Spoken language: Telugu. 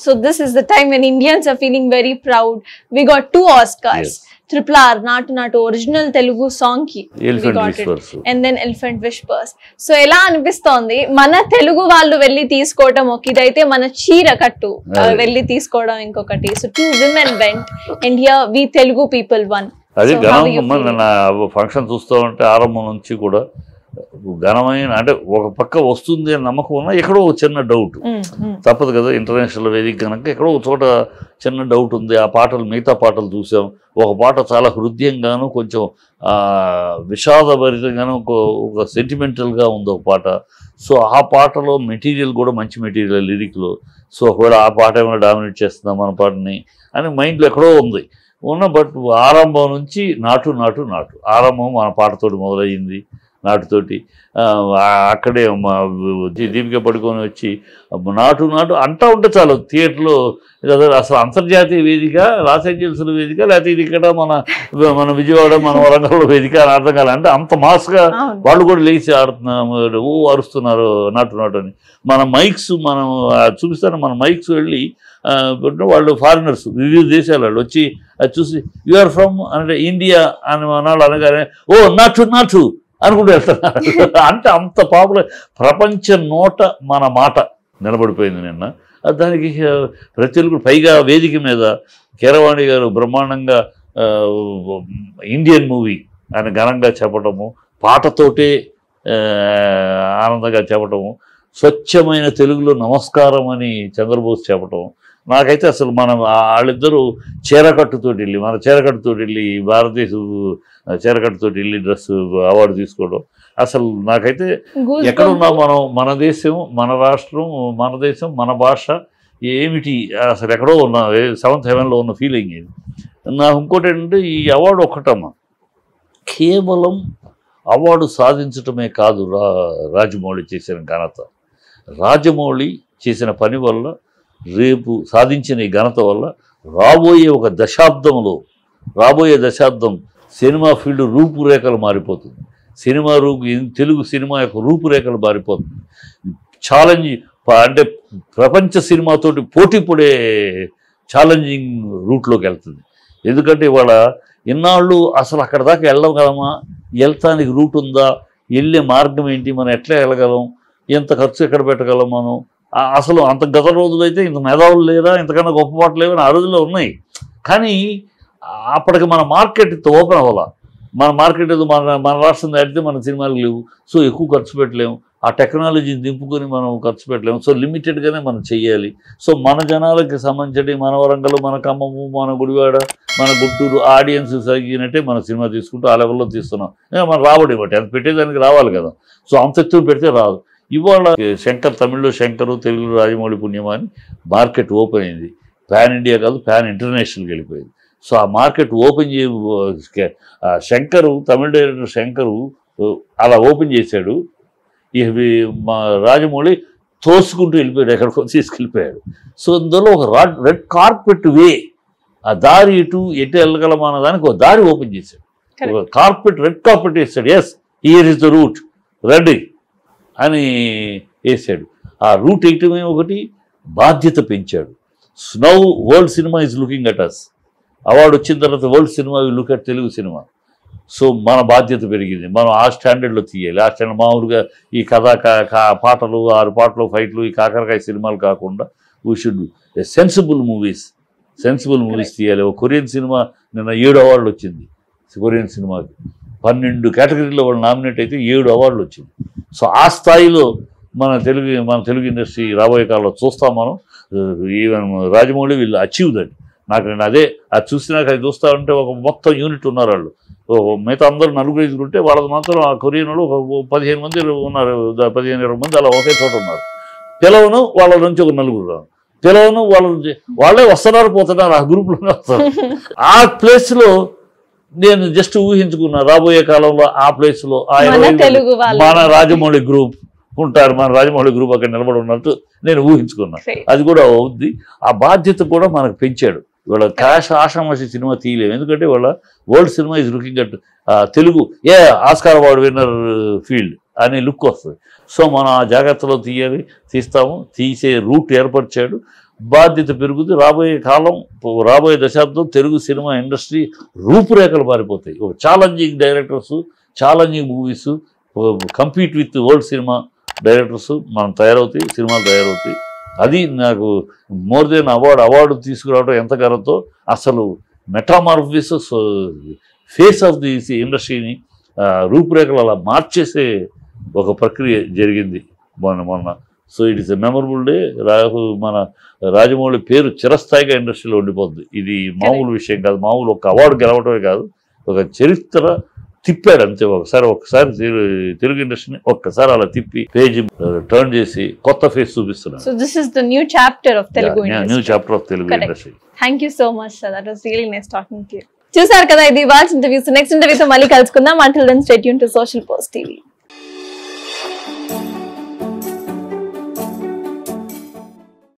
So this is the time when Indians are feeling very proud. We got two Oscars. Yes. Triple R, Natu Natu, original Telugu song ki. we elephant got it. Whispers and then elephant whispers so ఎలా అనిపిస్తోంది మన తెలుగు వాళ్ళు వెళ్ళి తీసుకోవడం ఒక ఇదైతే మన చీర కట్టు ఆ, అదే. వెళ్ళి తీసుకోవడం ఇంకొకటి so two women went and here we Telugu people one అది So, how are you ఘనం feeling? నా ఫంక్షన్ చూస్తూ ఉంటే ఆరంభం నుంచి కూడా ఘనమైన అంటే ఒక పక్క వస్తుంది అని నమ్మకం ఉన్నా ఎక్కడో ఒక చిన్న డౌట్ తప్పదు కదా ఇంటర్నేషనల్ వేదిక కనుక ఎక్కడో ఒక చోట చిన్న డౌట్ ఉంది ఆ పాటలు మిగతా పాటలు చూసాం ఒక పాట చాలా హృదయంగాను కొంచెం ఆ, విషాదభరితంగాను ఒక ఒక సెంటిమెంటల్గా ఉంది ఒక పాట సో ఆ పాటలో మెటీరియల్ కూడా మంచి మెటీరియల్ లిరిక్లో సో ఒకవేళ ఆ పాట ఏమైనా డామినేట్ చేస్తుందా మన పాటని అని మైండ్లో ఎక్కడో ఉంది ఉన్న బట్ ఆరంభం నుంచి నాటు నాటు నాటు ఆరంభం మన పాటతోటి మొదలయ్యింది నాటుతోటి ఆ, అక్కడే మా దీ- దీపిక పడుకొని వచ్చి నాటు నాటు అంటా ఉంటే చాలు థియేటర్లో అదే అసలు అంతర్జాతీయ వేదిక లాస్ ఏంజల్స్లో వేదిక లేకపోతే ఇది ఇక్కడ మన మన విజయవాడ మన వరంగల్ వేదిక అని అర్థం కాలే అంటే అంత మాస్గా అవును వాళ్ళు కూడా లేచి ఆడుతున్నారు ఓ అరుస్తున్నారు నాటు నాటు అని మన మైక్స్ మనం ఆ, చూపిస్తాను మన మైక్స్ వెళ్ళి ఆ, వాళ్ళు ఫారినర్స్ వివిధ దేశాల వాళ్ళు వచ్చి అది చూసి యూఆర్ ఫ్రమ్ అంటే ఇండియా అని అన్నాడు అనగానే ఓ నాటు నాటు అనుకుంటూ వెళ్తున్నారు అంటే అంత పాపులర్ ప్రపంచ నోట మన మాట నిలబడిపోయింది నిన్న ఆ, దానికి ఆ, ప్రతి ఒక్కరు పైగా వేదిక మీద కీరవాణి గారు బ్రహ్మాండంగా ఆ, ఇండియన్ మూవీ అని ఘనంగా చెప్పటము పాటతోటే ఆ, ఆనందంగా చెప్పటము స్వచ్ఛమైన తెలుగులో నమస్కారం అని చంద్రబోస్ చెప్పటం నాకైతే అసలు మనం ఆ- వాళ్ళిద్దరూ చీరకట్టుతో వెళ్ళి మన చీరకట్టుతో వెళ్ళి భారతదేశ చీరకట్టుతో వెళ్ళి డ్రెస్ అవార్డు తీసుకోవడం అసలు నాకైతే Goosebumps. ఎక్కడున్నా మనం మన దేశం మన రాష్ట్రం మన దేశం మన భాష ఏమిటి అసలు ఎక్కడో ఉన్న సెవెంత్ హెవెన్లో ఉన్న ఫీలింగ్ ఇది నాకు ఇంకోటి ఏంటంటే ఈ అవార్డు ఒక్కటమ్మా కేవలం అవార్డు సాధించటమే కాదు రా రాజమౌళి చేసిన ఘనత రాజమౌళి చేసిన పని వల్ల రేపు సాధించిన ఈ ఘనత వల్ల రాబోయే ఒక దశాబ్దంలో రాబోయే దశాబ్దం సినిమా ఫీల్డ్ రూపురేఖలు మారిపోతుంది సినిమా రూపు తెలుగు సినిమా యొక్క రూపురేఖలు మారిపోతుంది ఛాలెంజ్ అంటే ప్రపంచ సినిమాతోటి పోటీ పడే ఛాలెంజింగ్ రూట్లోకి వెళ్తుంది ఎందుకంటే ఇవాళ ఇన్నాళ్ళు అసలు అక్కడ దాకా వెళ్ళగలమా వెళ్తానికి రూట్ ఉందా వెళ్ళే మార్గం ఏంటి మనం ఎట్లా వెళ్ళగలం ఎంత ఖర్చు ఎక్కడ పెట్టగలం మనం ఆ- అసలు అంత గత రోజులైతే ఇంత మేధావులు లేరా ఇంతకన్నా గొప్ప పాటలు లేవని ఆ రోజుల్లో ఉన్నాయి కానీ అప్పటికి మన మార్కెట్ ఇంత ఓపెన్ అవ్వాల మన మార్కెట్ ఏదో మన మన రాష్ట్రం దాటితే మన సినిమాలు లేవు సో ఎక్కువ ఖర్చు పెట్టలేము ఆ టెక్నాలజీని దింపుకొని మనం ఖర్చు పెట్టలేము సో లిమిటెడ్గానే మనం చెయ్యాలి సో మన జనాలకి సంబంధించి మన వరంగల్ మన ఖమ్మము మన గుడివాడ మన గుంటూరు ఆడియన్స్ తగ్గినట్టే మన సినిమా తీసుకుంటూ ఆ లెవెల్లో తీస్తున్నాం ఏ, మన రాబడి బట్టి అది పెట్టేదానికి రావాలి కదా సో అంత ఎత్తున పెడితే రాదు ఇవాళ శంకర్ తమిళ్లో శంకరు తెలుగులో రాజమౌళి పుణ్యమా అని మార్కెట్ ఓపెన్ అయింది ప్యాన్ ఇండియా కాదు ప్యాన్ ఇంటర్నేషనల్కి వెళ్ళిపోయింది సో ఆ మార్కెట్ ఓపెన్ చే ఆ శంకరు తమిళ డైరెక్టర్ శంకరు ఓ, అలా ఓపెన్ చేశాడు ఇవి మా రాజమౌళి తోసుకుంటూ వెళ్ళిపోయాడు ఎక్కడికో తీసుకెళ్ళిపోయాడు సో ఇందులో ఒక రాడ్ రెడ్ కార్పెట్ వే ఆ దారి ఇటు ఎటు వెళ్ళగలమా అన్న దానికి ఒక దారి ఓపెన్ చేశాడు Correct. ఒక కార్పెట్ రెడ్ కార్పెట్ వేసాడు yes here is the route ready అని వేసాడు ఆ రూట్ వేయటమే ఒకటి బాధ్యత పెంచాడు now world cinema is looking at us award వచ్చిన తర్వాత world cinema look at Telugu cinema so మన బాధ్యత పెరిగింది మనం ఆ స్టాండర్డ్లో తీయాలి ఆ స్టాండర్డ్ మామూలుగా ఈ కథ కా- కా- పాటలు ఆరు పాటలు ఫైట్లు ఈ కాకరకాయ సినిమాలు కాకుండా we should sensible movies sensible movies తీయాలి ఒక కొరియన్ సినిమా నిన్న ఏడు అవార్డులు వచ్చింది కొరియన్ సినిమాకి పన్నెండు కేటగిరీలో వాళ్ళు నామినేట్ అయితే ఏడు అవార్డులు వచ్చింది సో ఆ స్థాయిలో మన తెలుగు మన తెలుగు ఇండస్ట్రీ రాబోయే కాలంలో చూస్తాం మనం ఈవెన్ రాజమౌళి వీళ్ళు అచీవ్ దట్ నాకు నేను అదే అది చూసినాక అది చూస్తా ఉంటే ఒక మొత్తం యూనిట్ ఉన్నారు వాళ్ళు ఓ మిగతా అందరూ నలుగురు ఐదుగురు ఉంటే వాళ్ళది మాత్రం ఆ కొరియన్ వాళ్ళు ఒక పదిహేను మంది ఉన్నారు ద- పదిహేను ఇరవై మంది అలా ఒకే చోట ఉన్నారు పిలవను వాళ్ళ నుంచి ఒక నలుగురు రాను పిలవను వాళ్ళ నుంచి వాళ్ళే వస్తున్నారు పోతున్నారు ఆ గ్రూప్లోనే వస్తారు ఆ ప్లేస్లో నేను జస్ట్ ఊహించుకున్నా రాబోయే కాలంలో ఆ ప్లేస్లో ఆ మన ఇరవై తెలుగు వాళ్ళు. మన రాజమౌళి గ్రూప్ ఉంటారు మన రాజమౌళి గ్రూప్ అక్కడ నిలబడి ఉన్నట్టు నేను ఊహించుకున్నా Great. అది కూడా అవుద్ది ఆ బాధ్యత కూడా మనకు పెంచాడు ఇవాళ క్యాష్ ఆషామాషి సినిమా తీయలేము ఎందుకంటే వాళ్ళ world cinema is looking at Telugu a Oscar award winner field అనే లుక్ వస్తుంది సో మనం ఆ జాగ్రత్తలో తీయాలి తీస్తాము తీసే రూట్ ఏర్పరిచాడు బాధ్యత పెరుగుతుంది రాబోయే కాలం పో- రాబోయే దశాబ్దం తెలుగు సినిమా ఇండస్ట్రీ రూపురేఖలు మారిపోతాయి ఒక challenging directors challenging movies compete with world cinema directors మనం తయారవుతాయి సినిమాలు తయారవుతాయి అది నాకు మోర్ దెన్ అవార్డు అవార్డు తీసుకురావడం ఎంత గర్వంతో అసలు మెటామార్ఫిసస్ ఫేస్ ఆఫ్ ది ఇండస్ట్రీని ఆ, రూపురేఖలు అలా మార్చేసే ఒక ప్రక్రియ జరిగింది మొన్న మొన్న so it is a memorable day రాహు మన రాజమౌళి పేరు చిరస్థాయిగా ఇండస్ట్రీలో ఉండిపోద్ది ఇది మామూలు విషయం కాదు మామూలు ఒక అవార్డు గెలవటమే కాదు ఒక చరిత్ర తిప్పాడు అంతే ఒకసారి ఒకసారి తెలు- తెలుగు ఇండస్ట్రీని ఒక్కసారి అలా తిప్పి పేజ్ టర్న్ చేసి కొత్త ఫేస్ చూపిస్తున్నాడు so this is the new chapter of Telugu new chapter of Telugu Correct. Industry thank you so much sir that was really nice talking to చూసారు కదా ఇది ఇవాల్సిన ఇంటర్వ్యూస్ నెక్స్ట్ ఇంటర్వ్యూస్ మళ్ళీ కలుసుకుందాం అంటిల్ దెన్ స్టేట్ యూన్ టు సోషల్ పోస్ట్ టీవీ